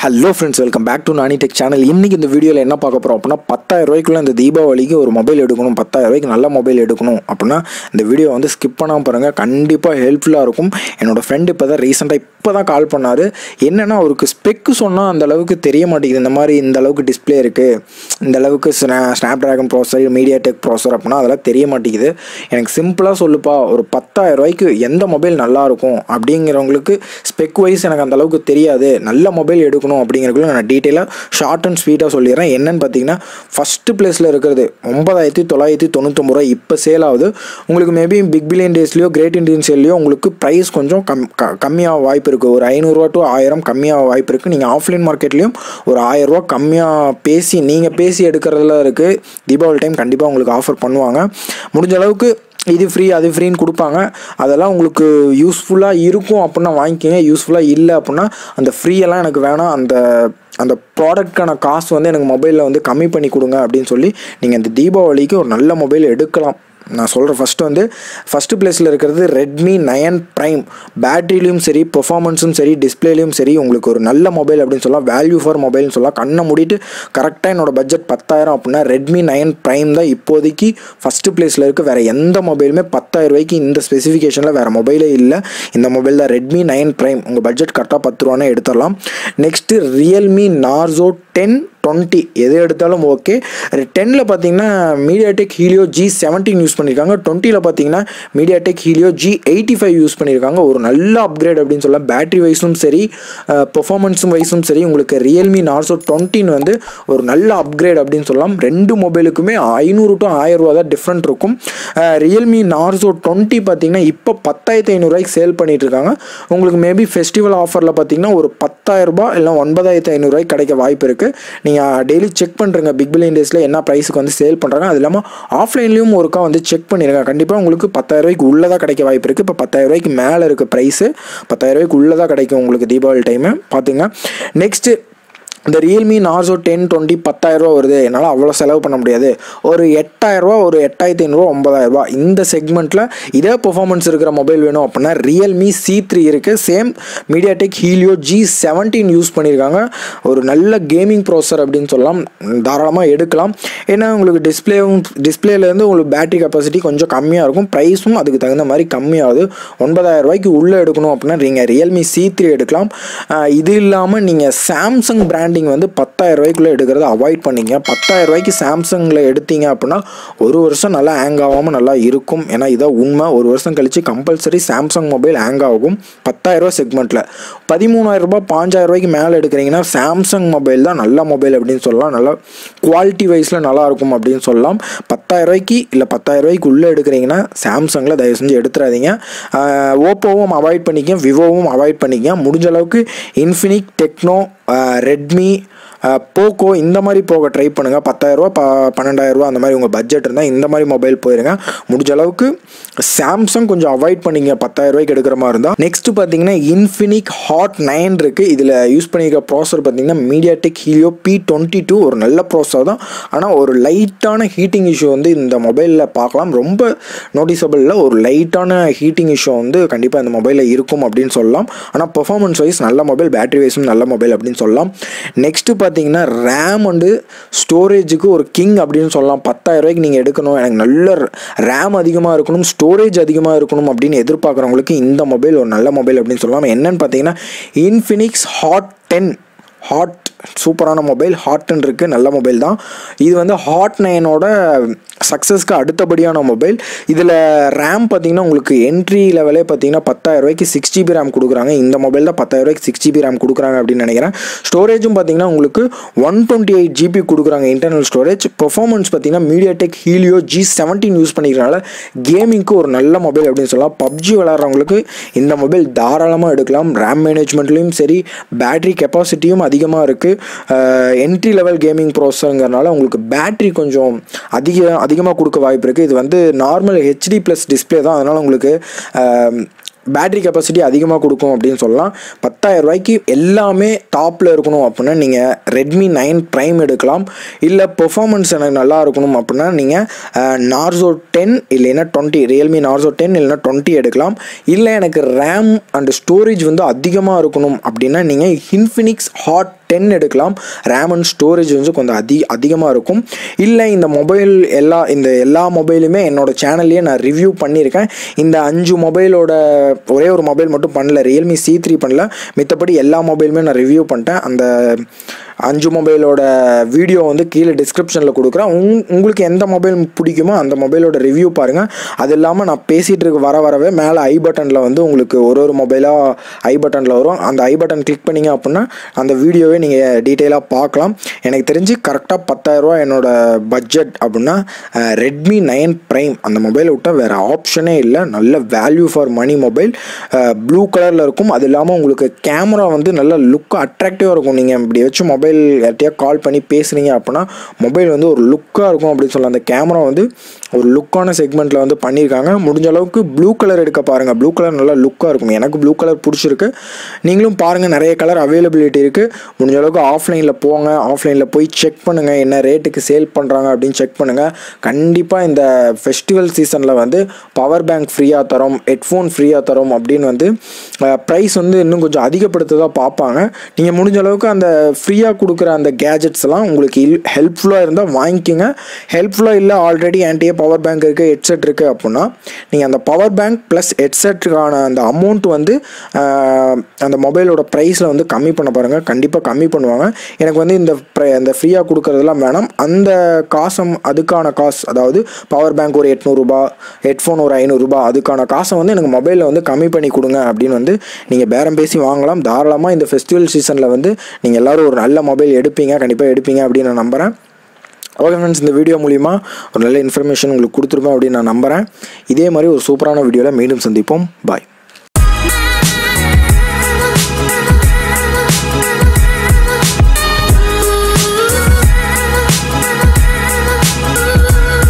hello friends welcome back to Nani tech channel இன்றைக்கி இந்த வீடியோவில் என்ன பார்க்க போகிறோம் அப்படின்னா பத்தாயிரம் ரூபாய்க்குள்ள இந்த தீபாவளிக்கு ஒரு மொபைல் எடுக்கணும் பத்தாயிரம் ரூபாய்க்கு நல்ல மொபைல் எடுக்கணும் அப்படின்னா இந்த வீடியோ வந்து ஸ்கிப் பண்ணாமல் பாருங்கள் கண்டிப்பாக ஹெல்ப்ஃபுல்லாக இருக்கும் என்னோட ஃப்ரெண்டு இப்போ தான் ரீசெண்டாக இப்போ தான் கால் பண்ணார் என்னென்னா அவருக்கு ஸ்பெக்கு சொன்னால் அந்த அளவுக்கு தெரிய மாட்டேங்குது இந்த மாதிரி இந்த அளவுக்கு டிஸ்பிளே இருக்குது இந்த அளவுக்கு ஸ்னா Snapdragon processor MediaTek processor அப்படின்னா அதெல்லாம் தெரிய மாட்டேங்குது எனக்கு சிம்பிளாக சொல்லுப்பா ஒரு பத்தாயிரம் ரூபாய்க்கு எந்த மொபைல் நல்லாயிருக்கும் அப்படிங்கிறவங்களுக்கு ஸ்பெக் வைஸ் எனக்கு அந்த அளவுக்கு தெரியாது நல்ல மொபைல் எடுக்கணும் அப்படிங்கிறதுக்குள்ள நான் டீட்டெயிலாக ஷார்ட் அண்ட் ஸ்வீட்டாக சொல்லிடுறேன் என்னன்னு பார்த்தீங்கன்னா ஃபஸ்ட்டு பிளேஸில் இருக்கிறது ஒன்பதாயிரத்தி தொள்ளாயிரத்தி தொண்ணூத்தொம்பது ரூபா இப்போ சேல் ஆகுது உங்களுக்கு மேபி பிக் பில்லியன் டேஸ்லையோ கிரேட் இண்டியன் சேல்லையோ உங்களுக்கு ப்ரைஸ் கொஞ்சம் கம் க கம்மியாக வாய்ப்பு இருக்குது ஒரு ஐநூறுரூவா டு ஆயிரம் கம்மியாக வாய்ப்பு இருக்குது நீங்கள் ஆஃப்லைன் மார்க்கெட்லேயும் ஒரு ஆயிரரூவா கம்மியாக பேசி நீங்கள் பேசி எடுக்கிறதுல இருக்குது தீபாவளி டைம் கண்டிப்பாக உங்களுக்கு ஆஃபர் பண்ணுவாங்க முடிஞ்ச அளவுக்கு இது ஃப்ரீ அது ஃப்ரீன்னு கொடுப்பாங்க அதெல்லாம் உங்களுக்கு யூஸ்ஃபுல்லாக இருக்கும் அப்படின்னா வாங்கிக்கோங்க யூஸ்ஃபுல்லாக இல்லை அப்படின்னா அந்த ஃப்ரீயெல்லாம் எனக்கு வேணாம் அந்த அந்த ப்ராடக்ட்கான காசு வந்து எனக்கு மொபைலில் வந்து கம்மி பண்ணி கொடுங்க அப்படின்னு சொல்லி நீங்கள் இந்த தீபாவளிக்கு ஒரு நல்ல மொபைல் எடுக்கலாம் நான் சொல்கிறேன் ஃபஸ்ட்டு வந்து ஃபஸ்ட்டு பிளேஸில் இருக்கிறது ரெட்மி நயன் ப்ரைம் பேட்டரிலையும் சரி பெர்ஃபார்மன்ஸும் சரி டிஸ்பிளேலையும் சரி உங்களுக்கு ஒரு நல்ல மொபைல் அப்படின்னு சொல்லலாம் வேல்யூ ஃபார் மொபைல்னு சொல்லலாம் கண்ணை மூடிட்டு கரெக்டாக என்னோட பட்ஜெட் பத்தாயிரம் அப்படின்னா ரெட்மி நயன் ப்ரைம் தான் இப்போதைக்கு ஃபஸ்ட்டு பிளேஸில் இருக்குது வேறு எந்த மொபைலுமே பத்தாயிரம் ரூபாய்க்கு இந்த ஸ்பெசிஃபிகேஷனில் வேறு மொபைலே இல்லை இந்த மொபைல் தான் ரெட்மி நயன் ப்ரைம் உங்கள் பட்ஜெட் கரெக்டாக பத்து ரூபானே எடுத்துடலாம் next Realme Narzo ten twenty எது எடுத்தாலும் ஓகே டென்னில் பார்த்தீங்கன்னா MediaTek Helio G seventeen use பண்ணியிருக்காங்க டுவெண்ட்டியில் பார்த்தீங்கன்னா MediaTek Helio G eighty five use பண்ணியிருக்காங்க ஒரு நல்ல அப்கிரேட் அப்படின்னு சொல்லலாம் பேட்டரி வைஸும் சரி பெர்ஃபார்மன்ஸும் வைஸும் சரி உங்களுக்கு ரியல்மி நார்சோ டுவெண்ட்டின் வந்து ஒரு நல்ல அப்கிரேட் அப்படின்னு சொல்லலாம் ரெண்டு மொபைலுக்குமே ஐநூறு டு ஆயிரம் ரூபா தான் டிஃப்ரெண்ட் இருக்கும் ரியல்மி நார்சோ டுவெண்ட்டி பார்த்தீங்கன்னா இப்போ பத்தாயிரத்தி ஐநூறுரூவாய்க்கு சேல் பண்ணிட்டு இருக்காங்க உங்களுக்கு மேபி ஃபெஸ்டிவல் ஆஃபரில் பார்த்தீங்கன்னா ஒரு பத்தாயிரம் ரூபாய் இல்லை ஒன்பதாயிரத்தி ஐநூறுரூவாய்க்கு கிடைக்க வாய்ப்பு இருக்குது நீங்கள் டெய்லி செக் பண்ணுறங்க பிக் பில்லியன் டேஸில் என்ன ப்ரைஸுக்கு வந்து சேல் பண்ணுறாங்க அது இல்லாமல் ஆஃப்லைன்லேயும் ஒருக்கா வந்து செக் பண்ணிடுங்க கண்டிப்பாக உங்களுக்கு பத்தாயிரம் ரூபாய்க்கு உள்ளதாக கிடைக்க வாய்ப்பு இருக்குது இப்போ பத்தாயிரம் ரூபாய்க்கு மேலே இருக்குது ப்ரைஸு பத்தாயிரம் ரூபாய்க்கு உள்ளதாக கிடைக்கும் உங்களுக்கு தீபாவளி டைமு பார்த்துங்க நெக்ஸ்ட்டு இந்த ரியல்மி நார்சோ டென் டுவெண்ட்டி பத்தாயிரரூவா வருது என்னால் அவ்வளோ செலவு பண்ண முடியாது ஒரு எட்டாயிரரூவா ஒரு எட்டாயிரத்தி ஐநூறுரூவா ஒம்பதாயிரரூபா இந்த செக்மெண்ட்டில் இதே பெர்ஃபார்மன்ஸ் இருக்கிற மொபைல் வேணும் அப்படின்னா ரியல்மி சி த்ரீ இருக்குது same MediaTek Helio G seventeen use பண்ணியிருக்காங்க ஒரு நல்ல கேமிங் ப்ராசர் அப்படின்னு சொல்லலாம் தாராளமாக எடுக்கலாம் ஏன்னா உங்களுக்கு டிஸ்பிளேவும் டிஸ்பிளேலேருந்து உங்களுக்கு பேட்டரி கெப்பாசிட்டி கொஞ்சம் கம்மியாக இருக்கும் ப்ரைஸும் அதுக்கு தகுந்த மாதிரி கம்மியாகுது ஒன்பதாயிரம் ரூபாய்க்கு உள்ளே எடுக்கணும் அப்படின்னா நீங்கள் ரியல்மி சி த்ரீ எடுக்கலாம் இது இல்லாமல் நீங்கள் சாம்சங் பிராண்ட் பிராண்டிங் வந்து பத்தாயிரம் ரூபாய்க்குள்ளே எடுக்கிறத அவாய்ட் பண்ணிங்க பத்தாயிரம் ரூபாய்க்கு சாம்சங்கில் எடுத்தீங்க அப்படின்னா ஒரு வருஷம் நல்லா ஹேங் ஆகாமல் நல்லா இருக்கும் ஏன்னா இதான் உண்மை ஒரு வருஷம் கழித்து கம்பல்சரி சாம்சங் மொபைல் ஹேங் ஆகும் பத்தாயிரரூபா செக்மெண்ட்டில் பதிமூணாயிரம் ரூபாய் பாஞ்சாயிரம் ரூபாய்க்கு மேலே எடுக்கிறீங்கன்னா சாம்சங் மொபைல் தான் நல்ல மொபைல் அப்படின்னு சொல்லலாம் நல்லா குவாலிட்டி வைஸில் நல்லாயிருக்கும் அப்படின்னு சொல்லலாம் பத்தாயிரம் ரூபாய்க்கு இல்லை பத்தாயிரம் ரூபாய்க்கு உள்ளே எடுக்கிறீங்கன்னா சாம்சங்கில் தயவு செஞ்சு எடுத்துறாதீங்க ஓப்போவும் அவாய்ட் பண்ணிக்க விவோவும் அவாய்ட் பண்ணிக்க முடிஞ்ச அளவுக்கு இன்ஃபினிக் டெக்னோ ரெட்மி போக்கோ இந்த மாதிரி போக ட்ரை பண்ணுங்கள் பத்தாயிரரூபா ப பன்னெண்டாயிரரூபா அந்த மாதிரி உங்கள் பட்ஜெட் இருந்தால் இந்த மாதிரி மொபைல் போயிருங்க முடிஞ்ச அளவுக்கு சாம்சங் கொஞ்சம் அவாய்ட் பண்ணிங்க பத்தாயிரரூபாய்க்கு எடுக்கிற மாதிரி இருந்தால் நெக்ஸ்ட்டு பார்த்தீங்கன்னா இன்ஃபினிக் ஹாட் நைன் இருக்குது இதில் யூஸ் பண்ணியிருக்க ப்ராசர் பார்த்தீங்கன்னா MediaTek Helio P twenty two ஒரு நல்ல ப்ராசர் தான் ஆனால் ஒரு லைட்டான ஹீட்டிங் இஷ்யூ வந்து இந்த மொபைலில் பார்க்கலாம் ரொம்ப நோட்டிசபிளில் ஒரு லைட்டான ஹீட்டிங் இஷ்யூ வந்து கண்டிப்பாக இந்த மொபைலில் இருக்கும் அப்படின்னு சொல்லலாம் ஆனால் பெர்ஃபார்மன்ஸ் வைஸ் நல்ல மொபைல் பேட்டரி வைஸும் நல்ல மொபைல் அப்படின்னு சொல்லலாம் நெக்ஸ்ட்டு பார்த்தீங்கன்னா ரேம் வந்து ஸ்டோரேஜுக்கு ஒரு கிங் அப்படின்னு சொல்லலாம் பத்தாயிரம் ரூபாய்க்கு நீங்கள் எடுக்கணும் எனக்கு நல்ல ரேம் அதிகமாக இருக்கணும் ஸ்டோரேஜ் அதிகமாக இருக்கணும் அப்படின்னு எதிர்பார்க்குறவங்களுக்கு இந்த மொபைல் ஒரு நல்ல மொபைல் அப்படின்னு சொல்லலாம் என்னென்னு பார்த்தீங்கன்னா இன்ஃபினிக்ஸ் ஹாட் டென் ஹாட் சூப்பரான மொபைல் ஹாட்னு இருக்குது நல்ல மொபைல் தான் இது வந்து ஹாட் நைனோட சக்ஸஸ்க்கு அடுத்தபடியான மொபைல் இதில் ரேம் பார்த்தீங்கன்னா உங்களுக்கு என்ட்ரி லெவலே பார்த்தீங்கன்னா பத்தாயிரம் ரூபாய்க்கு சிக்ஸ் ஜிபி ரேம் கொடுக்குறாங்க இந்த மொபைல் தான் பத்தாயிரம் ரூபாய்க்கு சிக்ஸ் ஜிபி ரேம் கொடுக்குறாங்க அப்படின்னு நினைக்கிறேன் ஸ்டோரேஜும் பார்த்தீங்கன்னா உங்களுக்கு ஒன் டுவெண்ட்டி எயிட் ஜிபி கொடுக்குறாங்க இன்டர்னல் ஸ்டோரேஜ் பெர்ஃபார்மன்ஸ் பார்த்தீங்கன்னா MediaTek Helio G seventeen use பண்ணிக்கிறனால கேமிங்க்கு ஒரு நல்ல மொபைல் அப்படின்னு சொல்லலாம் பப்ஜி விளாட்றவங்களுக்கு இந்த மொபைல் தாராளமாக எடுக்கலாம் ரேம் மேனேஜ்மெண்ட்லேயும் சரி பேட்டரி கெப்பாசிட்டியும் அதிகமாக இருக்குது என்ட்ரி லெவல் கேமிங் ப்ராசஸருங்கிறனால உங்களுக்கு பேட்ரி கொஞ்சம் அதிக அதிகமாக கொடுக்க வாய்ப்பு இருக்குது இது வந்து நார்மல் ஹெச்டி ப்ளஸ் டிஸ்பிளே தான் அதனால் உங்களுக்கு பேட்டரி கெப்பாசிட்டி அதிகமாக கொடுக்கும் அப்படின்னு சொல்லலாம் பத்தாயிரம் ரூபாய்க்கு எல்லாமே டாப்பில் இருக்கணும் அப்படின்னா நீங்கள் ரெட்மி நைன் ப்ரைம் எடுக்கலாம் இல்லை பெர்ஃபார்மன்ஸ் எனக்கு நல்லா இருக்கணும் அப்படின்னா நீங்கள் நார்சோ டென் இல்லைன்னா டுவெண்ட்டி ரியல்மி நார்சோ டென் இல்லைன்னா டுவெண்ட்டி எடுக்கலாம் இல்லை எனக்கு ரேம் அண்ட் ஸ்டோரேஜ் வந்து அதிகமாக இருக்கணும் அப்படின்னா நீங்கள் இன்ஃபினிக்ஸ் ஹாட் டென் எடுக்கலாம் ரேம் அண்ட் ஸ்டோரேஜ் வந்து கொஞ்சம் அதி அதிகமாக இருக்கும் இல்லை இந்த மொபைல் எல்லா இந்த எல்லா மொபைலுமே என்னோட சேனல்லையே நான் ரிவ்யூ பண்ணியிருக்கேன் இந்த அஞ்சு மொபைலோட ஒரே ஒரு மொபைல் மட்டும் பண்ணல ரியல்மி சி த்ரீ பண்ணல மித்தபடி எல்லா மொபைலுமே நான் ரிவ்யூ பண்ணிட்டேன் அந்த அஞ்சு மொபைலோட வீடியோ வந்து கீழே டிஸ்கிரிப்ஷனில் கொடுக்குறேன் உங் உங்களுக்கு எந்த மொபைல் பிடிக்குமோ அந்த மொபைலோட ரிவ்யூ பாருங்கள் அது இல்லாமல் நான் பேசிகிட்டு இருக்க வர வரவே மேலே ஐ பட்டனில் வந்து உங்களுக்கு ஒரு ஒரு மொபைலாக ஐ பட்டனில் வரும் அந்த ஐ பட்டன் கிளிக் பண்ணிங்க அப்படின்னா அந்த வீடியோவே நீங்கள் டீட்டெயிலாக பார்க்கலாம் எனக்கு தெரிஞ்சு கரெக்டாக பத்தாயிரரூவா என்னோட பட்ஜெட் அப்படின்னா ரெட்மி நைன் ப்ரைம் அந்த மொபைலை விட்டால் வேறு ஆப்ஷனே இல்லை நல்ல value for money mobile blue கலரில் இருக்கும் அது இல்லாமல் உங்களுக்கு கேமரா வந்து நல்ல லுக் அட்ராக்டிவாக இருக்கும் நீங்கள் இப்படி வச்சு மொபைல் யார்ட்டையா கால் பண்ணி பேசுகிறீங்க அப்படின்னா மொபைல் வந்து ஒரு லுக்காக இருக்கும் அப்படின்னு சொல்லலாம் அந்த கேமரா வந்து ஒரு லுக்கான செக்மெண்ட்டில் வந்து பண்ணியிருக்காங்க முடிஞ்ச அளவுக்கு ப்ளூ கலர் எடுக்க பாருங்கள் ப்ளூ கலர் நல்லா லுக்காக இருக்கும் எனக்கு ப்ளூ கலர் பிடிச்சிருக்கு நீங்களும் பாருங்கள் நிறைய கலர் அவைலபிலிட்டி இருக்குது முடிஞ்ச அளவுக்கு ஆஃப்லைனில் போங்க ஆஃப்லைனில் போய் செக் பண்ணுங்கள் என்ன ரேட்டுக்கு சேல் பண்ணுறாங்க அப்படின்னு செக் பண்ணுங்கள் கண்டிப்பாக இந்த ஃபெஸ்டிவல் சீசனில் வந்து பவர் பேங்க் ஃப்ரீயாக தரோம் ஹெட்ஃபோன் ஃப்ரீயாக தரோம் அப்படின்னு வந்து ப்ரைஸ் வந்து இன்னும் கொஞ்சம் அதிகப்படுத்ததாக பார்ப்பாங்க நீங்கள் முடிஞ்ச அளவுக்கு அந்த ஃப்ரீயாக கொடுக்குற அந்த கேஜெட்ஸ் எல்லாம் உங்களுக்கு இல் ஹெல்ப்ஃபுல்லாக இருந்தால் வாங்கிக்கோங்க ஹெல்ப்ஃபுல்லாக இல்லை ஆல்ரெடி என்கிட்டயே பவர் பேங்க் இருக்குது ஹெட்செட் இருக்குது அப்படின்னா நீங்கள் அந்த பவர் பேங்க் ப்ளஸ் ஹெட்செட்டுக்கான அந்த அமௌண்ட் வந்து ஆஹ், அந்த மொபைலோட ப்ரைஸில் வந்து கம்மி பண்ண பாருங்கள் கண்டிப்பாக கம்மி பண்ணுவாங்க எனக்கு வந்து இந்த ப்ரை அந்த ஃப்ரீயாக கொடுக்குறதெல்லாம் வேணாம் அந்த காசம் அதுக்கான காசு அதாவது பவர் பேங்க் ஒரு எட்நூறுபா ஹெட்ஃபோன் ஒரு ஐநூறுரூபா அதுக்கான காசை வந்து எனக்கு மொபைலில் வந்து கம்மி பண்ணி கொடுங்க அப்படின்னு வந்து நீங்கள் பேரம் பேசி வாங்கலாம் தாராளமாக இந்த ஃபெஸ்டிவல் சீசனில் வந்து நீங்கள் எல்லோரும் ஒரு நல்ல மொபைல் எடுப்பீங்க கண்டிப்பாக எடுப்பீங்க அப்படின்னு நான் நம்புகிறேன் ஓகே ஃப்ரெண்ட்ஸ் இந்த வீடியோ மூலிமா ஒரு நல்ல இன்ஃபர்மேஷன் உங்களுக்கு கொடுத்துருப்பேன் அப்படின்னு நான் நம்புகிறேன் இதே மாதிரி ஒரு சூப்பரான வீடியோவில் மீண்டும் சந்திப்போம் பாய்